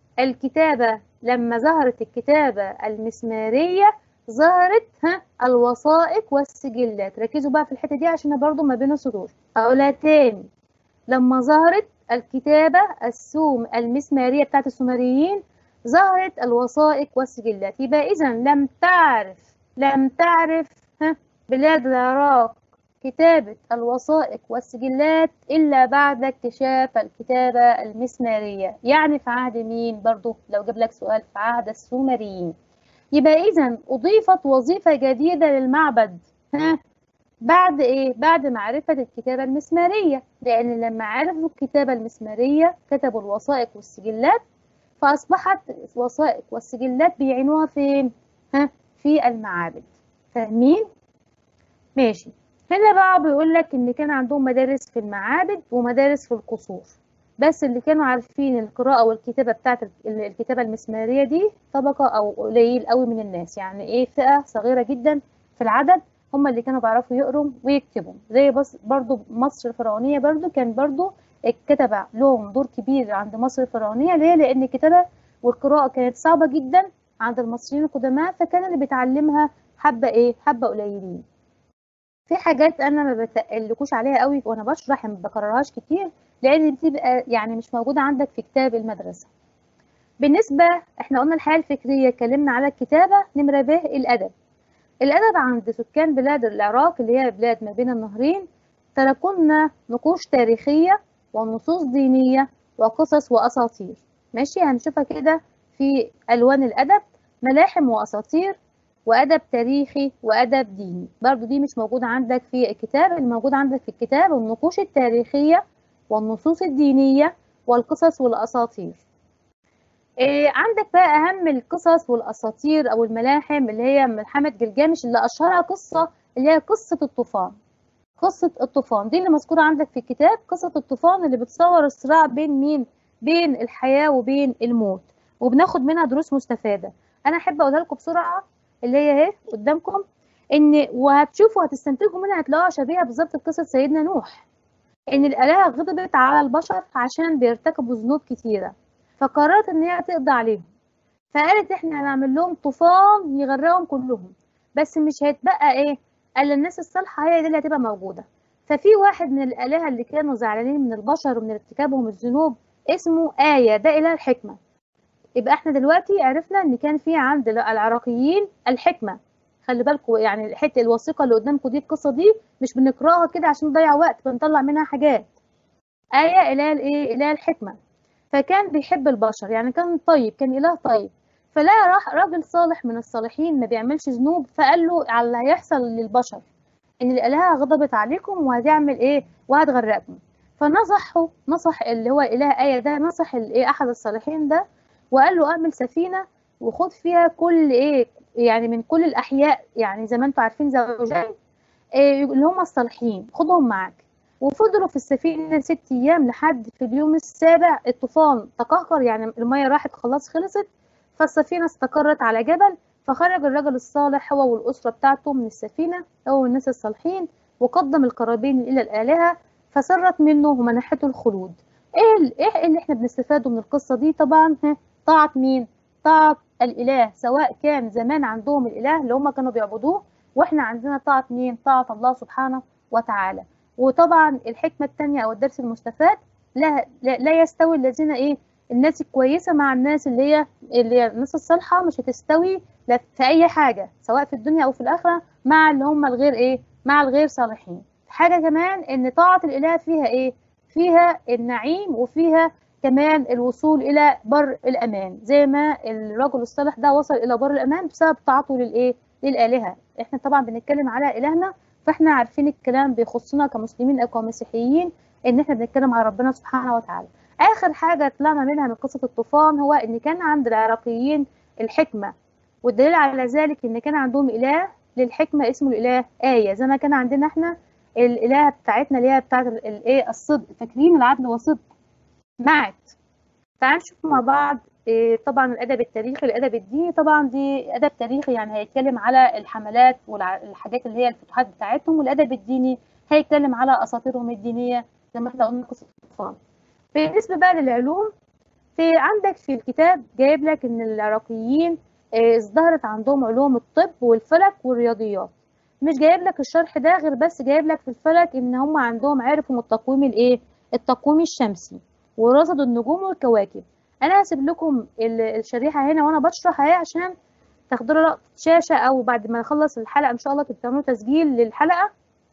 الكتابة لما ظهرت الكتابة المسمارية ظهرت ها الوثائق والسجلات ركزوا بقى في الحتة دي عشان برضو ما بين السطور أقولها تاني لما ظهرت الكتابة السوم المسمارية بتاعت السومريين ظهرت الوثائق والسجلات يبقى إذا لم تعرف لم تعرف ها بلاد العراق كتابة الوثائق والسجلات إلا بعد اكتشاف الكتابة المسمارية يعني في عهد مين برضو لو جاب لك سؤال في عهد السومريين يبقى إذا أضيفت وظيفة جديدة للمعبد ها بعد إيه؟ بعد معرفة الكتابة المسمارية لأن لما عرفوا الكتابة المسمارية كتبوا الوثائق والسجلات فأصبحت الوثائق والسجلات بيعينوها فين؟ ها؟ في المعابد فاهمين؟ ماشي هنا بقى بيقول لك إن كان عندهم مدارس في المعابد ومدارس في القصور بس اللي كانوا عارفين القراءة والكتابة بتاعت الكتابة المسمارية دي طبقة أو قليل قوي من الناس يعني إيه فئة صغيرة جدا في العدد هم اللي كانوا بيعرفوا يقروا ويكتبوا زي بس برضو مصر الفرعونية برضو كان برضو الكتبة لهم دور كبير عند مصر الفرعونية ليه؟ لأن الكتابة والقراءة كانت صعبة جدا عند المصريين القدماء فكان اللي بيتعلمها حبة إيه؟ حبة قليلين في حاجات أنا ما بتقلكوش عليها قوي وأنا بشرح ما بكررهاش كتير لأن بتبقى يعني مش موجودة عندك في كتاب المدرسة بالنسبة احنا قلنا الحياة الفكرية اتكلمنا على الكتابة نمرة ب الأدب الأدب عند سكان بلاد العراق اللي هي بلاد ما بين النهرين تركنا نقوش تاريخية ونصوص دينية وقصص وأساطير ماشي هنشوفها كده في ألوان الأدب ملاحم وأساطير وأدب تاريخي وأدب ديني برضو دي مش موجودة عندك في الكتاب الموجود عندك في الكتاب النقوش التاريخية والنصوص الدينية والقصص والأساطير إيه عندك بقى أهم القصص والأساطير أو الملاحم اللي هي ملحمة جلجامش اللي أشهرها قصة اللي هي قصة الطوفان قصة الطوفان دي اللي مذكورة عندك في الكتاب قصة الطوفان اللي بتصور الصراع بين مين بين الحياة وبين الموت وبناخد منها دروس مستفادة أنا أحب أقولها لكم بسرعة اللي هي اهي قدامكم إن وهتشوفوا هتستنتجوا منها هتلاقوها شبيهة بالظبط بقصة سيدنا نوح إن الآلهة غضبت على البشر عشان بيرتكبوا ذنوب كتيرة فقررت إن هي تقضي عليهم فقالت إحنا هنعمل لهم طوفان يغرقهم كلهم بس مش هيتبقى إيه الا الناس الصالحه هي دي اللي هتبقى موجوده ففي واحد من الالهه اللي كانوا زعلانين من البشر ومن ارتكابهم الذنوب اسمه آية ده إله الحكمة يبقى احنا دلوقتي عرفنا ان كان في عند العراقيين الحكمة خلي بالكم يعني الحته الوثيقه اللي قدامكم دي القصه دي مش بنقراها كده عشان نضيع وقت بنطلع منها حاجات آية إله الإيه؟ إله الحكمة فكان بيحب البشر يعني كان طيب كان إله طيب فلا راح راجل صالح من الصالحين ما بيعملش ذنوب فقال له على اللي هيحصل للبشر ان الالهه غضبت عليكم وهتعمل ايه وهتغرقكم فنصحه نصح اللي هو الاله ايه ده نصح الايه احد الصالحين ده وقال له اعمل سفينه وخد فيها كل ايه يعني من كل الاحياء يعني زي ما انتم عارفين زوجين إيه اللي هم الصالحين خدهم معاك وفضلوا في السفينة ست أيام لحد في اليوم السابع الطوفان تقهقر يعني المية راحت خلاص خلصت فالسفينة استقرت على جبل فخرج الرجل الصالح هو والأسرة بتاعته من السفينة هو والناس الصالحين وقدم القرابين إلى الآلهة فسرت منه ومنحته الخلود إيه إيه اللي إحنا بنستفاده من القصة دي طبعا طاعة مين؟ طاعة الإله سواء كان زمان عندهم الإله اللي هم كانوا بيعبدوه وإحنا عندنا طاعة مين؟ طاعة الله سبحانه وتعالى وطبعا الحكمة الثانية أو الدرس المستفاد لا, لا, لا يستوي الذين إيه الناس الكويسة مع الناس اللي هي اللي هي الناس الصالحة مش هتستوي لا في أي حاجة سواء في الدنيا أو في الآخرة مع اللي هم الغير إيه مع الغير صالحين حاجة كمان إن طاعة الإله فيها إيه فيها النعيم وفيها كمان الوصول إلى بر الأمان زي ما الرجل الصالح ده وصل إلى بر الأمان بسبب طاعته للإيه للآلهة إحنا طبعا بنتكلم على إلهنا فاحنا عارفين الكلام بيخصنا كمسلمين او كمسيحيين ان احنا بنتكلم على ربنا سبحانه وتعالى اخر حاجه طلعنا منها من قصه الطوفان هو ان كان عند العراقيين الحكمه والدليل على ذلك ان كان عندهم اله للحكمه اسمه الاله ايه زي ما كان عندنا احنا الاله بتاعتنا اللي هي بتاعت الايه الصدق فاكرين العدل والصدق معت تعال نشوف مع بعض إيه طبعا الادب التاريخي الادب الديني طبعا دي ادب تاريخي يعني هيتكلم على الحملات والحاجات اللي هي الفتوحات بتاعتهم والادب الديني هيتكلم على اساطيرهم الدينيه زي ما احنا قلنا قصه الطوفان بالنسبه بقى للعلوم في عندك في الكتاب جايب لك ان العراقيين إيه ازدهرت عندهم علوم الطب والفلك والرياضيات مش جايب لك الشرح ده غير بس جايب لك في الفلك ان هم عندهم عرفوا التقويم الايه التقويم الشمسي ورصدوا النجوم والكواكب انا هسيب لكم الشريحه هنا وانا بشرح اهي عشان تاخدوا لقطه شاشه او بعد ما نخلص الحلقه ان شاء الله تعملوا تسجيل للحلقه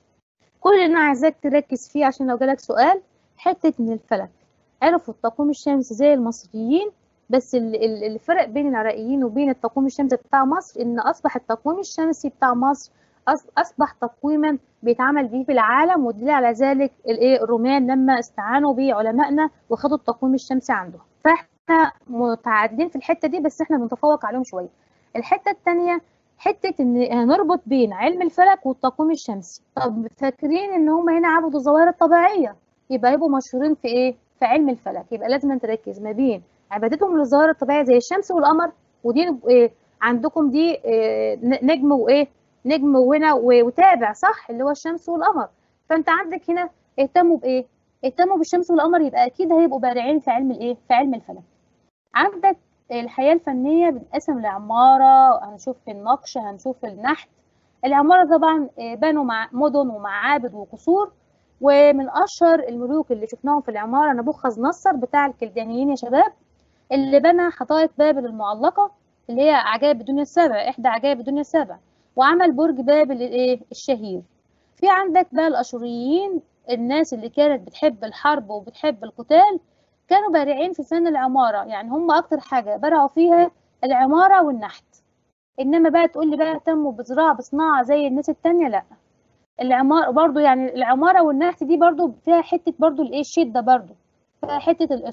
كل اللي انا عايزاك تركز فيه عشان لو جالك سؤال حته من الفلك عرفوا التقويم الشمسي زي المصريين بس الفرق بين العراقيين وبين التقويم الشمسي بتاع مصر ان اصبح التقويم الشمسي بتاع مصر اصبح تقويما بيتعمل به في العالم والدليل على ذلك الايه الرومان لما استعانوا بعلمائنا وخدوا التقويم الشمسي عندهم فاحنا متعادلين في الحته دي بس احنا بنتفوق عليهم شويه الحته الثانيه حته ان هنربط بين علم الفلك والتقويم الشمسي طب فاكرين ان هم هنا عبدوا الظواهر الطبيعيه يبقى يبقوا مشهورين في ايه في علم الفلك يبقى لازم تركز ما بين عبادتهم للظواهر الطبيعيه زي الشمس والقمر ودي إيه عندكم دي إيه نجم وايه نجم وهنا وتابع صح اللي هو الشمس والقمر فانت عندك هنا اهتموا بايه اهتموا بالشمس والقمر يبقى اكيد هيبقوا بارعين في علم الايه في علم الفلك عندك الحياه الفنيه بتنقسم لعماره هنشوف في النقش هنشوف في النحت العماره طبعا بنوا مع مدن ومعابد وقصور ومن اشهر الملوك اللي شفناهم في العماره نبوخذ نصر بتاع الكلدانيين يا شباب اللي بنى حدائق بابل المعلقه اللي هي عجائب الدنيا السبع احدى عجائب الدنيا السبع وعمل برج بابل الايه الشهير في عندك بقى الاشوريين الناس اللي كانت بتحب الحرب وبتحب القتال كانوا بارعين في فن العمارة يعني هم أكتر حاجة برعوا فيها العمارة والنحت إنما بقى تقول لي بقى اهتموا بزراعة بصناعة زي الناس التانية لأ العمارة برضو يعني العمارة والنحت دي برضو فيها حتة برضو الإيه الشدة برضو فيها حتة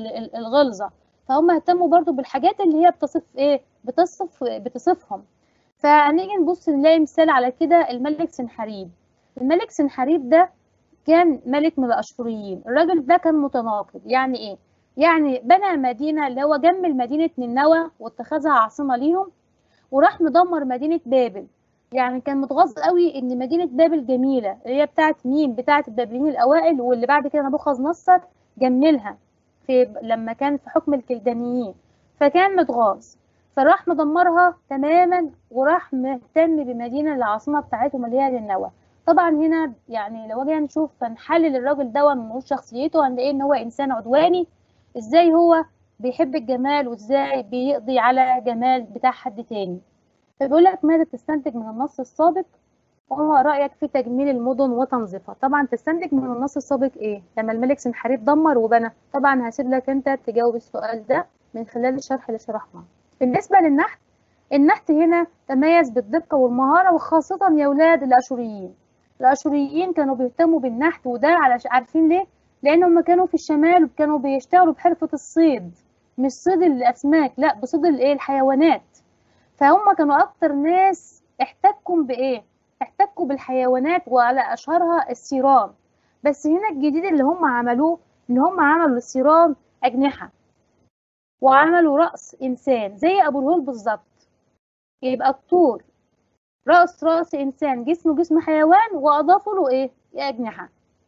الغلظة فهم اهتموا برضو بالحاجات اللي هي بتصف إيه بتصف بتصفهم فهنيجي نبص نلاقي مثال على كده الملك سنحريب الملك سنحريب ده كان ملك من الاشوريين الراجل ده كان متناقض يعني ايه يعني بنى مدينه اللي هو جمل مدينه نينوى واتخذها عاصمه ليهم وراح مدمر مدينه بابل يعني كان متغاظ قوي ان مدينه بابل جميله اللي هي بتاعت مين بتاعت البابليين الاوائل واللي بعد كده نبوخذ نصر جملها في لما كان في حكم الكلدانيين فكان متغاظ فراح مدمرها تماما وراح مهتم بمدينه العاصمه بتاعتهم اللي هي نينوى طبعا هنا يعني لو جينا نشوف هنحلل الراجل ده من شخصيته هنلاقيه ان هو انسان عدواني ازاي هو بيحب الجمال وازاي بيقضي على جمال بتاع حد تاني فبيقول لك ماذا تستنتج من النص السابق وهو رايك في تجميل المدن وتنظيفها طبعا تستنتج من النص السابق ايه لما الملك سنحريب دمر وبنى طبعا هسيب لك انت تجاوب السؤال ده من خلال الشرح اللي شرحناه بالنسبه للنحت النحت هنا تميز بالدقه والمهاره وخاصه يا اولاد الاشوريين الاشوريين كانوا بيهتموا بالنحت وده علشان عارفين ليه لان هم كانوا في الشمال وكانوا بيشتغلوا بحرفه الصيد مش صيد الاسماك لا بصيد الايه الحيوانات فهم كانوا اكتر ناس احتكوا بايه احتكوا بالحيوانات وعلى اشهرها السيران بس هنا الجديد اللي هم عملوه ان هم عملوا السيران اجنحه وعملوا راس انسان زي ابو الهول بالظبط يبقى الطور راس راس انسان جسمه جسم حيوان واضافوا له ايه اجنحه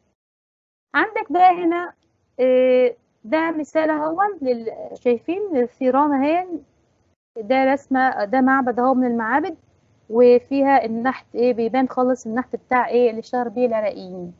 عندك بقى هنا إيه ده مثال اهو لل... شايفين الثيران اهي ده رسمه ده معبد اهو من المعابد وفيها النحت ايه بيبان خالص النحت بتاع ايه اللي اشتهر بيه العراقيين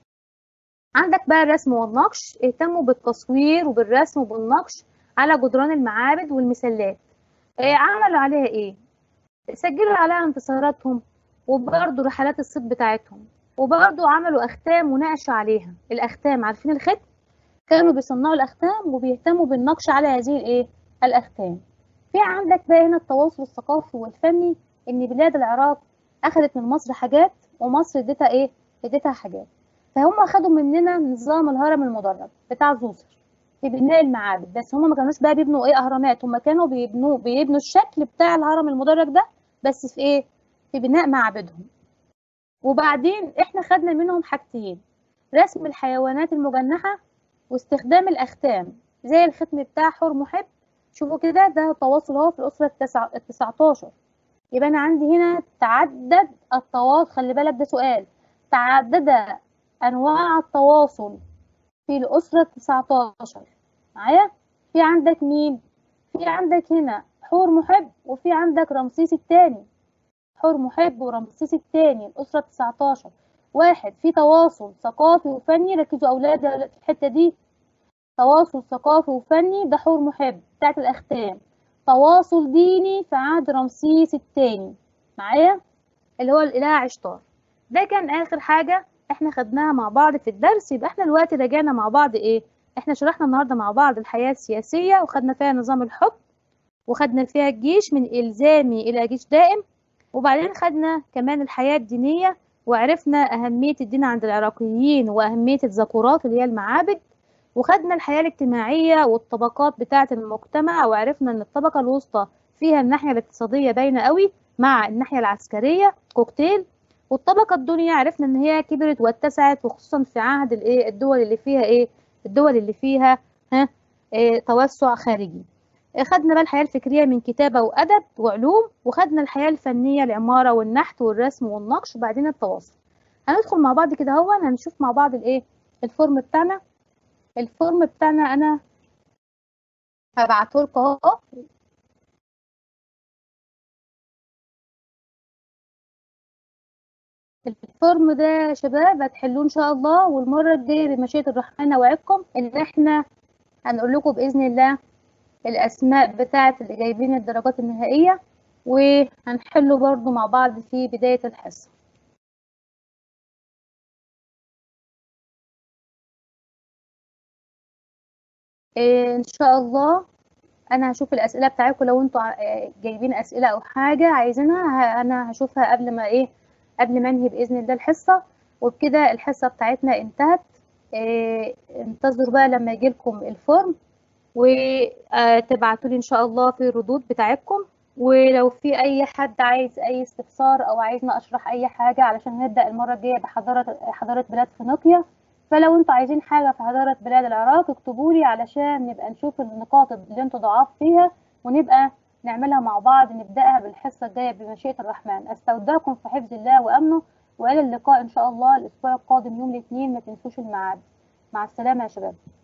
عندك بقى الرسم والنقش اهتموا بالتصوير وبالرسم وبالنقش على جدران المعابد والمسلات إيه عملوا عليها ايه سجلوا عليها انتصاراتهم وبرضه رحلات الصيد بتاعتهم وبرضه عملوا اختام ونقشوا عليها الاختام عارفين الختم كانوا بيصنعوا الاختام وبيهتموا بالنقش على هذه الايه الاختام في عندك بقى هنا التواصل الثقافي والفني ان بلاد العراق اخذت من مصر حاجات ومصر اديتها ايه اديتها حاجات فهم خدوا مننا نظام الهرم المدرج بتاع زوسر في بناء المعابد بس هم ما كانوش بقى بيبنوا ايه اهرامات هم كانوا بيبنوا بيبنوا الشكل بتاع الهرم المدرج ده بس في ايه في بناء معابدهم وبعدين احنا خدنا منهم حاجتين رسم الحيوانات المجنحه واستخدام الاختام زي الختم بتاع حور محب شوفوا كده ده تواصل اهو في الاسره التسع... التسعتاشر يبقى انا عندي هنا تعدد التواصل خلي بالك ده سؤال تعدد انواع التواصل في الاسره التسعتاشر معايا في عندك مين في عندك هنا حور محب وفي عندك رمسيس الثاني حور محب ورمسيس الثاني الاسره التسعتاشر واحد في تواصل ثقافي وفني ركزوا اولاد في الحته دي تواصل ثقافي وفني ده حور محب بتاعت الاختام تواصل ديني في عهد رمسيس الثاني معايا اللي هو الاله عشتار ده كان اخر حاجه احنا خدناها مع بعض في الدرس يبقى احنا دلوقتي راجعنا مع بعض ايه احنا شرحنا النهارده مع بعض الحياه السياسيه وخدنا فيها نظام الحكم وخدنا فيها الجيش من الزامي الى جيش دائم وبعدين خدنا كمان الحياه الدينيه وعرفنا أهمية الدين عند العراقيين وأهمية الذكورات اللي هي المعابد وخدنا الحياة الاجتماعية والطبقات بتاعة المجتمع وعرفنا أن الطبقة الوسطى فيها الناحية الاقتصادية باينة قوي مع الناحية العسكرية كوكتيل والطبقة الدنيا عرفنا أن هي كبرت واتسعت وخصوصا في عهد الإيه الدول اللي فيها إيه الدول اللي فيها ها إيه توسع خارجي خدنا بقى الحياة الفكرية من كتابة وأدب وعلوم وخدنا الحياة الفنية العمارة والنحت والرسم والنقش وبعدين التواصل هندخل مع بعض كده هو هنشوف مع بعض الايه الفورم بتاعنا الفورم بتاعنا انا هبعته لكم اهو الفورم ده يا شباب هتحلوه ان شاء الله والمره الجايه بمشيئه الرحمن اوعدكم ان احنا هنقول لكم باذن الله الأسماء بتاعة اللي جايبين الدرجات النهائية وهنحله برضو مع بعض في بداية الحصة إيه إن شاء الله أنا هشوف الأسئلة بتاعتكم لو انتوا جايبين أسئلة أو حاجة عايزينها أنا هشوفها قبل ما إيه قبل ما أنهي بإذن الله الحصة وبكده الحصة بتاعتنا انتهت إيه انتظروا بقى لما يجيلكم الفورم وتبعتوا لي ان شاء الله في الردود بتاعتكم ولو في اي حد عايز اي استفسار او عايزنا اشرح اي حاجه علشان نبدا المره الجايه بحضاره حضاره بلاد فينيقيا فلو انتوا عايزين حاجه في حضاره بلاد العراق اكتبوا لي علشان نبقى نشوف النقاط اللي انتوا ضعاف فيها ونبقى نعملها مع بعض نبداها بالحصه الجايه بمشيئه الرحمن استودعكم في حفظ الله وامنه والى اللقاء ان شاء الله الاسبوع القادم يوم الاثنين ما تنسوش الميعاد مع السلامه يا شباب